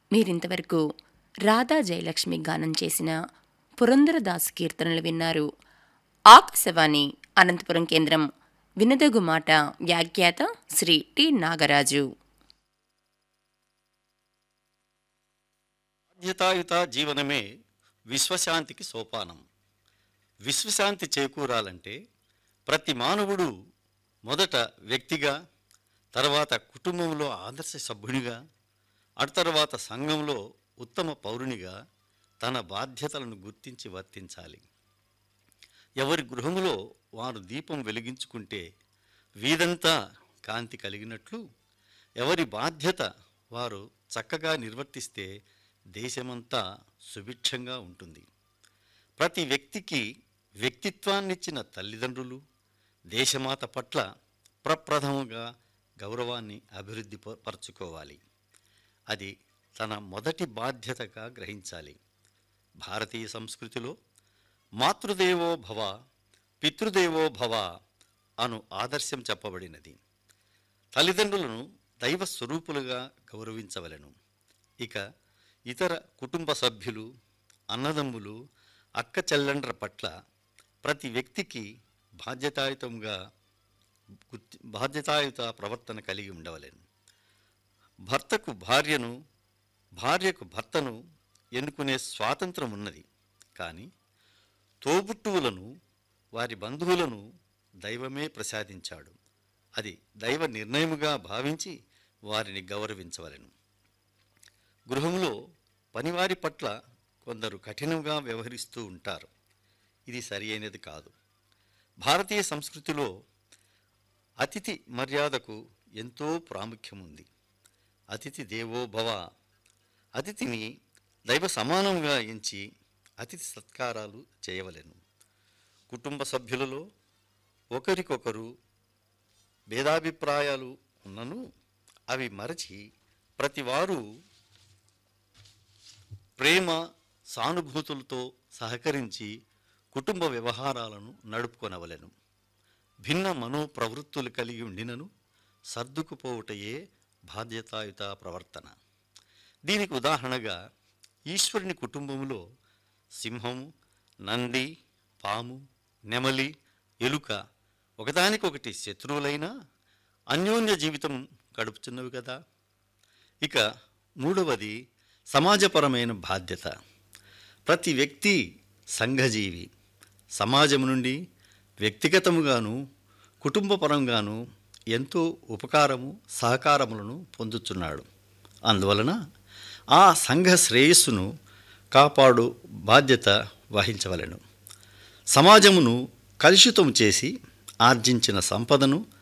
మీరింతవరకు రాధా జయలక్ష్మి గానం చేసిన పురందరదాస్ కీర్తనలు విన్నారు ఆకాశవాణి అనంతపురం కేంద్రం వినదగు మాట వ్యాఖ్యాత శ్రీ టి నాగరాజు బాధ్యతాయుత జీవనమే విశ్వశాంతికి సోపానం విశ్వశాంతి చేకూరాలంటే ప్రతి మానవుడు మొదట వ్యక్తిగా తర్వాత కుటుంబంలో ఆదర్శ సభ్యునిగా అటు తర్వాత సంఘంలో ఉత్తమ పౌరునిగా తన బాధ్యతలను గుర్తించి వర్తించాలి ఎవరి గృహములో వారు దీపం వెలిగించుకుంటే వీధంతా కాంతి కలిగినట్లు ఎవరి బాధ్యత వారు చక్కగా నిర్వర్తిస్తే దేశమంతా సుభిక్షంగా ఉంటుంది ప్రతి వ్యక్తికి వ్యక్తిత్వాన్నిచ్చిన తల్లిదండ్రులు దేశమాత పట్ల ప్రప్రథమంగా గౌరవాన్ని అభివృద్ధి ప- పరచుకోవాలి అది తన మొదటి బాధ్యతగా గ్రహించాలి భారతీయ సంస్కృతిలో మాతృదేవో భవ పితృదేవో భవ అను ఆదర్శం చెప్పబడినది తల్లిదండ్రులను దైవ స్వరూపులుగా గౌరవించవలెను ఇక ఇతర కుటుంబ సభ్యులు అన్నదమ్ములు అక్క చెల్లెండ్ర పట్ల ప్రతి వ్యక్తికి బాధ్యతాయుతంగా గుర్తి బాధ్యతాయుత ప్రవర్తన కలిగి ఉండవలెను భర్తకు భార్యను భార్యకు భర్తను ఎన్నుకునే స్వాతంత్రం ఉన్నది కానీ తోబుట్టువులను వారి బంధువులను దైవమే ప్రసాదించాడు అది దైవ నిర్ణయముగా భావించి వారిని గౌరవించవలెను గృహంలో పనివారి పట్ల కొందరు కఠినంగా వ్యవహరిస్తూ ఉంటారు ఇది సరి అయినది కాదు భారతీయ సంస్కృతిలో అతిథి మర్యాదకు ఎంతో ప్రాముఖ్యం ఉంది అతిథి దేవో భవ అతిథిని దైవ సమానంగా ఎంచి అతిథి సత్కారాలు చేయవలెను కుటుంబ సభ్యులలో ఒకరికొకరు భేదాభిప్రాయాలు ఉన్నను అవి మరచి ప్రతివారు ప్రేమ సానుభూతులతో సహకరించి కుటుంబ వ్యవహారాలను నడుపుకొనవలెను భిన్న మనోప్రవృత్తులు కలిగి ఉండినను సర్దుకుపోవుటయే బాధ్యతాయుత ప్రవర్తన దీనికి ఉదాహరణగా ఈశ్వరుని కుటుంబంలో సింహము నంది పాము నెమలి ఎలుక ఒకదానికొకటి శత్రువులైనా అన్యోన్య జీవితం గడుపుతున్నవి కదా ఇక మూడవది సమాజపరమైన బాధ్యత ప్రతి వ్యక్తి సంఘజీవి సమాజం నుండి వ్యక్తిగతముగాను కుటుంబపరంగాను ఎంతో ఉపకారము సహకారములను పొందుతున్నాడు అందువలన ఆ సంఘ శ్రేయస్సును కాపాడు బాధ్యత వహించవలెను సమాజమును కలుషితం చేసి ఆర్జించిన సంపదను